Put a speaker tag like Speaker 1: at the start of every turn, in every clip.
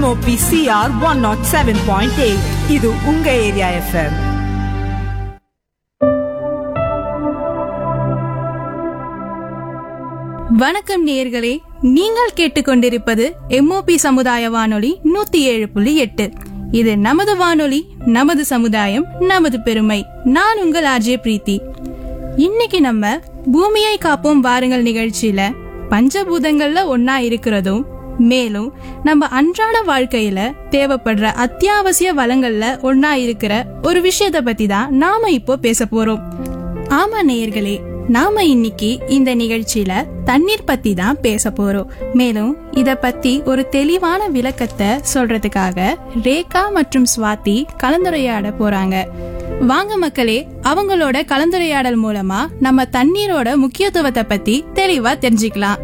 Speaker 1: MOP CR one nought seven point eight இது உங்க area FM
Speaker 2: வணக்கம் நேயர்களே நீங்கள் கேட்டுக்கொண்டிருப்பது எம்ஓபி சமுதாய வானொலி நூத்தி ஏழு புள்ளி எட்டு இது நமது வானொலி நமது சமுதாயம் நமது பெருமை நான் உங்கள் ஆர்ஜே பிரீத்தி இன்னைக்கு நம்ம பூமியை காப்போம் வாருங்கள் நிகழ்ச்சியில பஞ்சபூதங்கள்ல ஒன்னா இருக்கிறதும் மேலும் நம்ம அன்றாட வாழ்க்கையில தேவைப்படுற அத்தியாவசிய வளங்கள்ல ஒன்னா இருக்கிற ஒரு விஷயத்த பத்தி தான் நாம இப்போ பேச போறோம் ஆமா நேயர்களே நாம இன்னைக்கு இந்த நிகழ்ச்சியில தண்ணீர் பத்தி தான் பேச போறோம் மேலும் இத பத்தி ஒரு தெளிவான விளக்கத்தை சொல்றதுக்காக ரேகா மற்றும் ஸ்வாதி கலந்துரையாட போறாங்க வாங்க மக்களே அவங்களோட கலந்துரையாடல் மூலமா நம்ம தண்ணீரோட முக்கியத்துவத்தை பத்தி தெளிவா தெரிஞ்சுக்கலாம்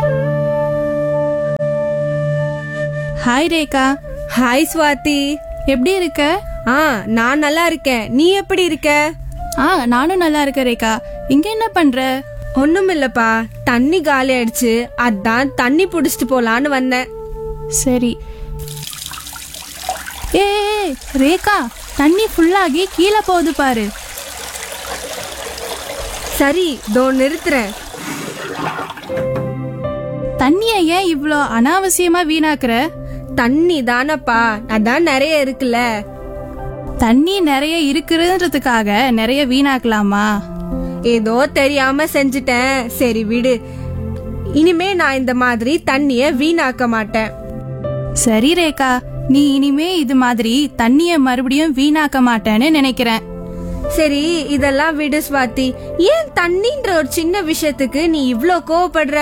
Speaker 2: ஹாய் ரேகா
Speaker 3: ஹாய் ஸ்வாதி
Speaker 2: எப்படி இருக்க
Speaker 3: ஆ நான் நல்லா இருக்கேன் நீ எப்படி இருக்க
Speaker 2: ஆ நானும் நல்லா இருக்கேன் ரேகா இங்க என்ன பண்ற
Speaker 3: ஒண்ணுமில்லப்பா தண்ணி காலி ஆயிடுச்சு அதான் தண்ணி புடிச்சிட்டு போலான்னு வந்தேன்
Speaker 2: சரி ஏ ரேகா தண்ணி ஃபுல்லாகி கீழே போகுது பாரு
Speaker 3: சரி தோ நிறுத்துறேன்
Speaker 2: தண்ணிய ஏன் இவ்ளோ அனாவசியமா வீணாக்குற
Speaker 3: தண்ணி தானப்பா அதான் நிறைய இருக்குல்ல
Speaker 2: தண்ணி நிறைய இருக்குறதுக்காக நிறைய வீணாக்கலாமா
Speaker 3: ஏதோ தெரியாம செஞ்சுட்டேன் சரி விடு இனிமே நான் இந்த மாதிரி தண்ணிய வீணாக்க மாட்டேன்
Speaker 2: சரி ரேகா நீ இனிமே இது மாதிரி தண்ணிய மறுபடியும் வீணாக்க மாட்டேன்னு நினைக்கிறேன்
Speaker 3: சரி இதெல்லாம் விடு ஸ்வாதி ஏன் தண்ணின்ற ஒரு சின்ன விஷயத்துக்கு நீ இவ்ளோ கோவப்படுற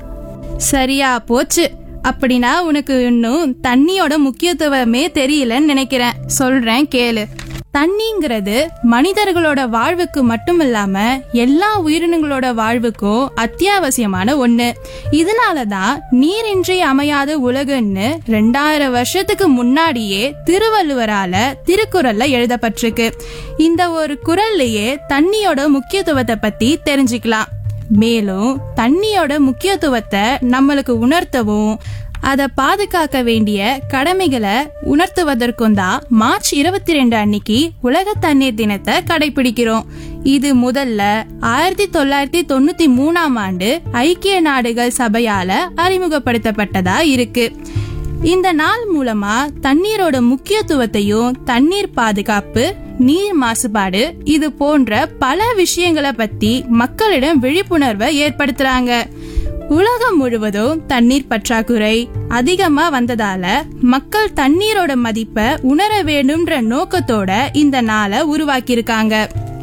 Speaker 2: சரியா போச்சு அப்படின்னா உனக்கு இன்னும் தண்ணியோட முக்கியத்துவமே தெரியலன்னு நினைக்கிறேன் சொல்றேன் கேளு தண்ணிங்கிறது மனிதர்களோட வாழ்வுக்கு மட்டும் இல்லாம எல்லா உயிரினங்களோட வாழ்வுக்கும் அத்தியாவசியமான ஒண்ணு இதனாலதான் நீரின்றி அமையாத உலகுன்னு ரெண்டாயிரம் வருஷத்துக்கு முன்னாடியே திருவள்ளுவரால திருக்குறள்ல எழுதப்பட்டிருக்கு இந்த ஒரு குறள்லயே தண்ணியோட முக்கியத்துவத்தை பத்தி தெரிஞ்சுக்கலாம் மேலும் தண்ணியோட முக்கியத்துவத்தை நம்மளுக்கு உணர்த்தவும் அதை பாதுகாக்க வேண்டிய கடமைகளை உணர்த்துவதற்கும் தான் மார்ச் இருபத்தி ரெண்டு அன்னைக்கு உலக தண்ணீர் தினத்தை கடைபிடிக்கிறோம் இது முதல்ல ஆயிரத்தி தொள்ளாயிரத்தி தொண்ணூத்தி மூணாம் ஆண்டு ஐக்கிய நாடுகள் சபையால அறிமுகப்படுத்தப்பட்டதா இருக்கு இந்த நாள் மூலமா தண்ணீரோட முக்கியத்துவத்தையும் தண்ணீர் பாதுகாப்பு நீர் மாசுபாடு இது போன்ற பல விஷயங்களை பத்தி மக்களிடம் விழிப்புணர்வை ஏற்படுத்துறாங்க உலகம் முழுவதும் தண்ணீர் பற்றாக்குறை அதிகமா வந்ததால மக்கள் தண்ணீரோட மதிப்பை உணர வேண்டும்ன்ற நோக்கத்தோட இந்த நாளை உருவாக்கியிருக்காங்க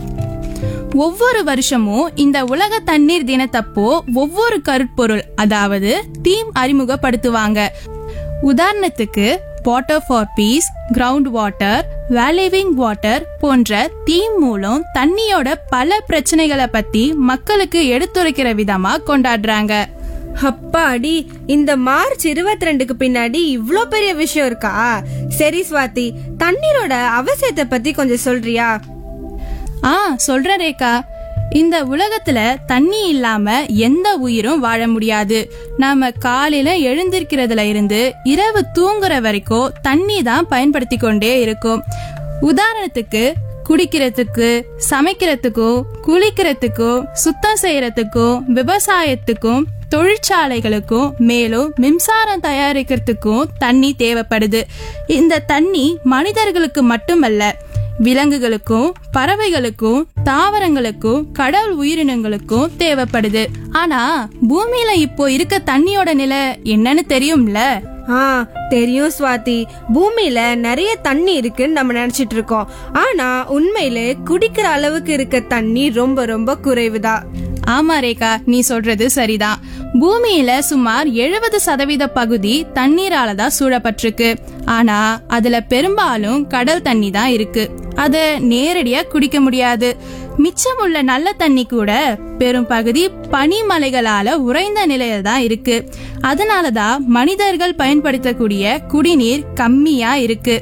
Speaker 2: ஒவ்வொரு வருஷமும் இந்த உலக தண்ணீர் தினத்தப்போ ஒவ்வொரு கருட்பொருள் அதாவது தீம் அறிமுகப்படுத்துவாங்க உதாரணத்துக்கு water for peace ground water valuing water போன்ற தீம் மூலம் தண்ணியோட பல பிரச்சனைகளை பத்தி மக்களுக்கு எடுத்துரைக்கிற விதமா கொண்டாடுறாங்க
Speaker 3: அப்பாடி இந்த மார்ச் இருபத்தி ரெண்டுக்கு பின்னாடி இவ்ளோ பெரிய விஷயம் இருக்கா சரி ஸ்வாதி தண்ணீரோட அவசியத்தை பத்தி கொஞ்சம் சொல்றியா
Speaker 2: ஆ சொல்றேன் ரேகா இந்த உலகத்துல தண்ணி இல்லாம எந்த உயிரும் வாழ முடியாது நாம காலையில எழுந்திருக்கிறதுல இருந்து இரவு தூங்குற வரைக்கும் தண்ணி தான் பயன்படுத்தி கொண்டே இருக்கும் உதாரணத்துக்கு குடிக்கிறதுக்கு சமைக்கிறதுக்கும் குளிக்கிறதுக்கும் சுத்தம் செய்யறதுக்கும் விவசாயத்துக்கும் தொழிற்சாலைகளுக்கும் மேலும் மின்சாரம் தயாரிக்கிறதுக்கும் தண்ணி தேவைப்படுது இந்த தண்ணி மனிதர்களுக்கு மட்டுமல்ல விலங்குகளுக்கும் பறவைகளுக்கும் தாவரங்களுக்கும் கடல் உயிரினங்களுக்கும் தேவைப்படுது ஆனா பூமியில இப்போ இருக்க தண்ணியோட நிலை என்னன்னு தெரியும்ல
Speaker 3: ஆ தெரியும் ஸ்வாதி பூமியில நிறைய தண்ணி இருக்குன்னு நம்ம நினைச்சிட்டு இருக்கோம் ஆனா உண்மையில குடிக்கிற அளவுக்கு இருக்க தண்ணி ரொம்ப ரொம்ப குறைவுதான்
Speaker 2: ஆமா ரேகா நீ சொல்றது சரிதான் பூமியில சுமார் எழுபது சதவீத பகுதி தண்ணீரால தான் சூழப்பட்டிருக்கு ஆனா அதுல பெரும்பாலும் கடல் தண்ணி தான் இருக்கு அத நேரடியா குடிக்க முடியாது மிச்சமுள்ள நல்ல தண்ணி கூட பெரும் பகுதி பனிமலைகளால உறைந்த நிலையில தான் இருக்கு அதனாலதான் மனிதர்கள் பயன்படுத்தக்கூடிய குடிநீர் கம்மியா இருக்கு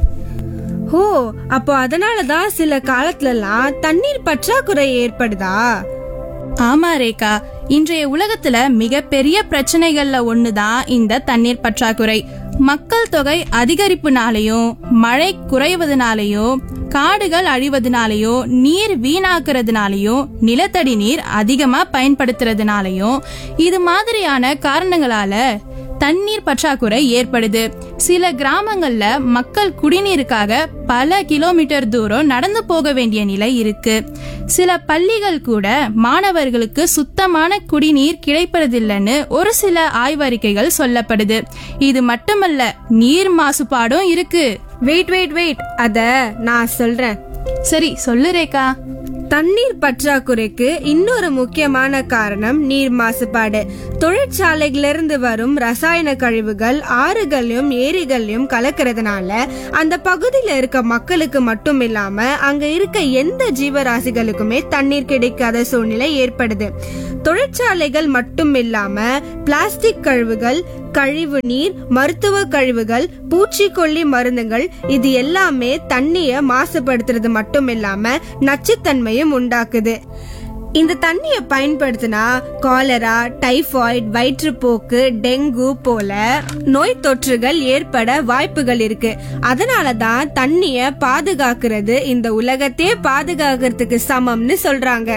Speaker 3: ஓ அப்போ அதனாலதான் சில காலத்துலலாம் தண்ணீர் பற்றாக்குறை ஏற்படுதா
Speaker 2: ஆமா ரேகா இன்றைய உலகத்துல மிகப்பெரிய பிரச்சனைகள்ல ஒண்ணுதான் இந்த தண்ணீர் பற்றாக்குறை மக்கள் தொகை அதிகரிப்புனாலையும் மழை குறைவதனாலையும் காடுகள் அழிவதனாலையும் நீர் வீணாக்குறதுனாலையும் நிலத்தடி நீர் அதிகமா பயன்படுத்துறதுனாலையும் இது மாதிரியான காரணங்களால தண்ணீர் பற்றாக்குறை ஏற்படுது சில கிராமங்கள்ல மக்கள் குடிநீருக்காக பல கிலோமீட்டர் தூரம் நடந்து போக வேண்டிய நிலை இருக்கு சில பள்ளிகள் கூட மாணவர்களுக்கு சுத்தமான குடிநீர் கிடைப்பதில்லைன்னு ஒரு சில ஆய்வறிக்கைகள் சொல்லப்படுது இது மட்டுமல்ல நீர் மாசுபாடும் இருக்கு
Speaker 3: வெயிட் வெயிட் வெயிட் அத நான் சொல்றேன்
Speaker 2: சரி சொல்லு ரேகா
Speaker 3: தண்ணீர் பற்றாக்குறைக்கு இன்னொரு முக்கியமான காரணம் நீர் மாசுபாடு தொழிற்சாலைகளிலிருந்து வரும் ரசாயன கழிவுகள் ஆறுகளையும் ஏரிகளையும் கலக்கிறதுனால அந்த பகுதியில இருக்க மக்களுக்கு மட்டும் இல்லாம அங்க இருக்க எந்த ஜீவராசிகளுக்குமே தண்ணீர் கிடைக்காத சூழ்நிலை ஏற்படுது தொழிற்சாலைகள் மட்டும் இல்லாம பிளாஸ்டிக் கழிவுகள் கழிவு நீர் மருத்துவ கழிவுகள் பூச்சிக்கொல்லி மருந்துகள் இது எல்லாமே தண்ணிய மாசுபடுத்துறது மட்டும் இல்லாம நச்சுத்தன்மையும் உண்டாக்குது இந்த தண்ணியை பயன்படுத்தினா காலரா டைபாய்டு வயிற்றுப்போக்கு டெங்கு போல நோய் தொற்றுகள் ஏற்பட வாய்ப்புகள் இருக்கு அதனால தான் தண்ணிய பாதுகாக்கிறது இந்த உலகத்தையே பாதுகாக்கிறதுக்கு சமம்னு சொல்றாங்க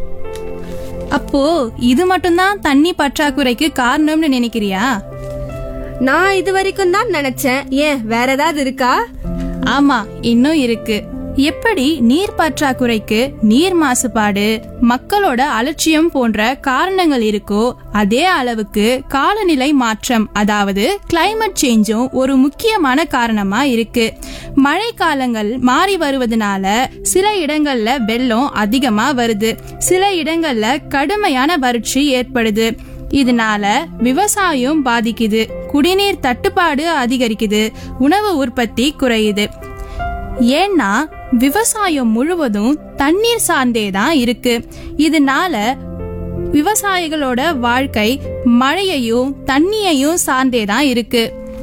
Speaker 2: அப்போ இது மட்டும்தான் தண்ணி பற்றாக்குறைக்கு காரணம்னு நினைக்கிறியா
Speaker 3: நான் இது வரைக்கும் தான் நினைச்சேன் ஏன் வேற ஏதாவது இருக்கா
Speaker 2: ஆமா இன்னும் இருக்கு எப்படி நீர் பற்றாக்குறைக்கு நீர் மாசுபாடு மக்களோட அலட்சியம் போன்ற காரணங்கள் இருக்கோ அதே அளவுக்கு காலநிலை மாற்றம் அதாவது கிளைமேட் சேஞ்சும் ஒரு முக்கியமான காரணமா இருக்கு மழை காலங்கள் மாறி வருவதனால சில இடங்கள்ல வெள்ளம் அதிகமா வருது சில இடங்கள்ல கடுமையான வறட்சி ஏற்படுது இதனால விவசாயம் பாதிக்குது குடிநீர் தட்டுப்பாடு அதிகரிக்குது உணவு உற்பத்தி குறையுது ஏன்னா விவசாயம் முழுவதும் தண்ணீர் சார்ந்தே தான் இருக்கு இதனால விவசாயிகளோட வாழ்க்கை மழையையும் தண்ணியையும் சார்ந்தே தான் இருக்கு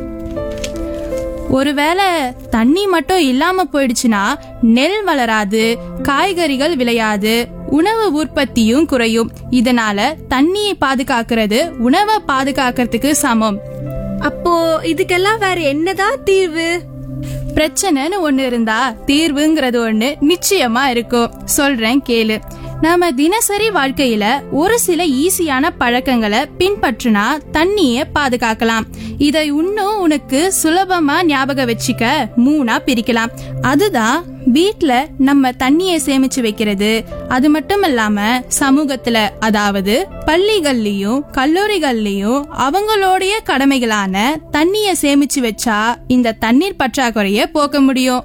Speaker 2: ஒருவேளை தண்ணி மட்டும் இல்லாம போயிடுச்சுன்னா நெல் வளராது காய்கறிகள் விளையாது உணவு உற்பத்தியும் குறையும் இதனால தண்ணியை பாதுகாக்கிறது உணவை பாதுகாக்கிறதுக்கு சமம்
Speaker 3: அப்போ இதுக்கெல்லாம் வேற என்னதான் தீர்வு
Speaker 2: பிரச்சனைன்னு ஒண்ணு இருந்தா தீர்வுங்கிறது ஒண்ணு நிச்சயமா இருக்கும் சொல்றேன் கேளு நாம தினசரி வாழ்க்கையில ஒரு சில ஈஸியான பழக்கங்களை பின்பற்றினா தண்ணிய பாதுகாக்கலாம் இதை இன்னும் உனக்கு சுலபமா ஞாபகம் வச்சுக்க மூணா பிரிக்கலாம் அதுதான் வீட்ல நம்ம தண்ணியை சேமிச்சு வைக்கிறது அது மட்டும் இல்லாம சமூகத்துல அதாவது பள்ளிகள்லயும் கல்லூரிகள்லயும் அவங்களுடைய கடமைகளான தண்ணிய சேமிச்சு வச்சா இந்த தண்ணீர் பற்றாக்குறைய போக்க முடியும்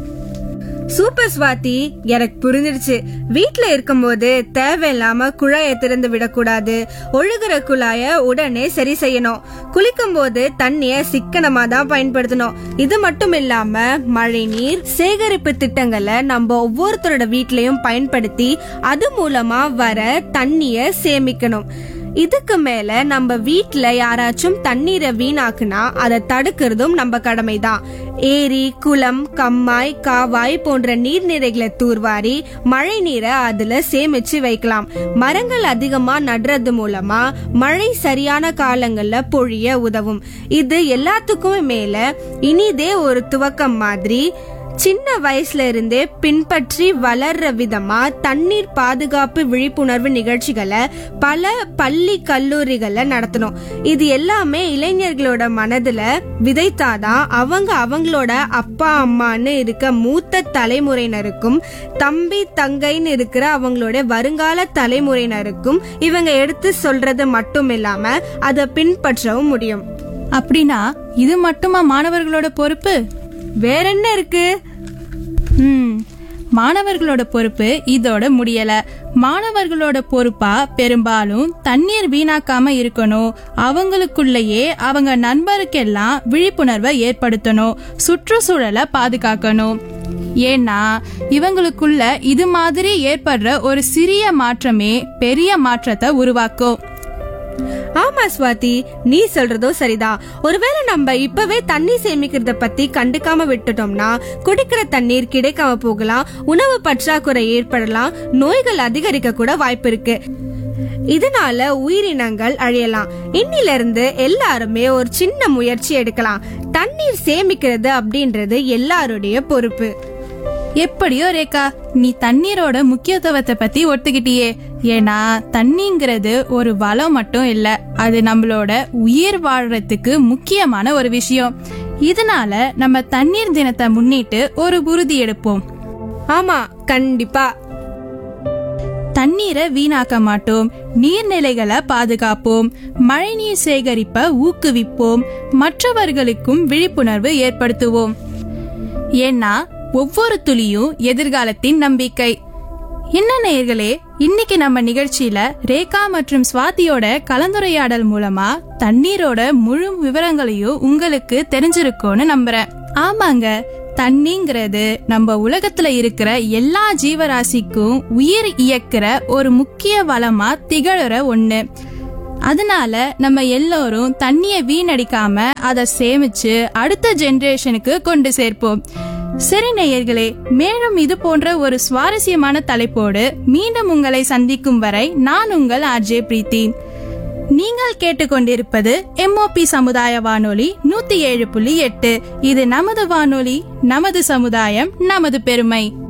Speaker 3: சூப்பர் ஸ்வாதி எனக்கு புரிஞ்சிருச்சு வீட்ல இருக்கும்போது தேவையில்லாம குழாயை திறந்து விடக்கூடாது ஒழுகுற குழாய உடனே சரி செய்யணும் குளிக்கும் போது தண்ணிய சிக்கனமா தான் பயன்படுத்தணும் இது மட்டும் இல்லாம மழை நீர் சேகரிப்பு திட்டங்களை நம்ம ஒவ்வொருத்தரோட வீட்லயும் பயன்படுத்தி அது மூலமா வர தண்ணிய சேமிக்கணும் இதுக்கு மேல நம்ம வீட்ல யாராச்சும் தண்ணீரை வீணாக்குனா அதை தடுக்கிறதும் நம்ம கடமைதான் ஏரி குளம் கம்மாய் காவாய் போன்ற நீர்நிலைகளை தூர்வாரி மழை நீரை அதுல சேமிச்சு வைக்கலாம் மரங்கள் அதிகமா நடுறது மூலமா மழை சரியான காலங்கள்ல பொழிய உதவும் இது எல்லாத்துக்குமே மேல இனிதே ஒரு துவக்கம் மாதிரி சின்ன வயசுல இருந்தே பின்பற்றி வளர்ற விதமா தண்ணீர் பாதுகாப்பு விழிப்புணர்வு நிகழ்ச்சிகளை பல பள்ளி கல்லூரிகள்ல நடத்தணும் இது எல்லாமே இளைஞர்களோட மனதுல விதைத்தாதான் அவங்க அவங்களோட அப்பா அம்மான்னு இருக்க மூத்த தலைமுறையினருக்கும் தம்பி தங்கைன்னு இருக்கிற அவங்களோட வருங்கால தலைமுறையினருக்கும் இவங்க எடுத்து சொல்றது மட்டும் இல்லாம அதை பின்பற்றவும் முடியும்
Speaker 2: அப்படின்னா இது மட்டுமா மாணவர்களோட பொறுப்பு
Speaker 3: வேற என்ன இருக்கு
Speaker 2: ம் மாணவர்களோட பொறுப்பு இதோட முடியல மாணவர்களோட பொறுப்பா பெரும்பாலும் தண்ணீர் வீணாக்காம இருக்கணும் அவங்களுக்குள்ளேயே அவங்க நண்பருக்கெல்லாம் விழிப்புணர்வை ஏற்படுத்தணும் சுற்றுச்சூழலை பாதுகாக்கணும் ஏன்னா இவங்களுக்குள்ள இது மாதிரி ஏற்படுற ஒரு சிறிய மாற்றமே பெரிய மாற்றத்தை உருவாக்கும்
Speaker 3: ஆமா ஸ்வாதி நீ சொல்றதும் சரிதான் ஒருவேளை நம்ம இப்பவே தண்ணி சேமிக்கிறத பத்தி கண்டுக்காம விட்டுட்டோம்னா குடிக்கிற தண்ணீர் கிடைக்காம போகலாம் உணவு பற்றாக்குறை ஏற்படலாம் நோய்கள் அதிகரிக்க கூட வாய்ப்பு இருக்கு இதனால உயிரினங்கள் அழியலாம் இன்னிலிருந்து எல்லாருமே ஒரு சின்ன முயற்சி எடுக்கலாம் தண்ணீர் சேமிக்கிறது அப்படின்றது எல்லாருடைய பொறுப்பு
Speaker 2: எப்படியோ ரேகா நீ தண்ணீரோட முக்கியத்துவத்தை பத்தி ஒத்துக்கிட்டியே ஏன்னா தண்ணிங்கிறது ஒரு வளம் மட்டும் இல்ல அது நம்மளோட உயிர் வாழ்றதுக்கு முக்கியமான ஒரு விஷயம் இதனால நம்ம தண்ணீர் தினத்தை முன்னிட்டு ஒரு உறுதி எடுப்போம்
Speaker 3: ஆமா கண்டிப்பா
Speaker 2: தண்ணீரை வீணாக்க மாட்டோம் நீர்நிலைகளை பாதுகாப்போம் மழைநீர் சேகரிப்பை ஊக்குவிப்போம் மற்றவர்களுக்கும் விழிப்புணர்வு ஏற்படுத்துவோம் ஏன்னா ஒவ்வொரு துளியும் எதிர்காலத்தின் நம்பிக்கை என்ன நேயர்களே இன்னைக்கு நம்ம நிகழ்ச்சியில ரேகா மற்றும் ஸ்வாதியோட கலந்துரையாடல் மூலமா தண்ணீரோட முழு விவரங்களையும் உங்களுக்கு தெரிஞ்சிருக்கும்னு நம்புறேன் ஆமாங்க தண்ணிங்கிறது நம்ம உலகத்துல இருக்கிற எல்லா ஜீவராசிக்கும் உயிர் இயக்குற ஒரு முக்கிய வளமா திகழற ஒண்ணு அதனால நம்ம எல்லோரும் தண்ணியை வீணடிக்காம அதை சேமிச்சு அடுத்த ஜெனரேஷனுக்கு கொண்டு சேர்ப்போம் சரி நேயர்களே மேலும் இது போன்ற ஒரு சுவாரஸ்யமான தலைப்போடு மீண்டும் உங்களை சந்திக்கும் வரை நான் உங்கள் ஆர்ஜே பிரீத்தி நீங்கள் கேட்டுக்கொண்டிருப்பது எம்ஓபி சமுதாய வானொலி நூத்தி ஏழு புள்ளி எட்டு இது நமது வானொலி நமது சமுதாயம் நமது பெருமை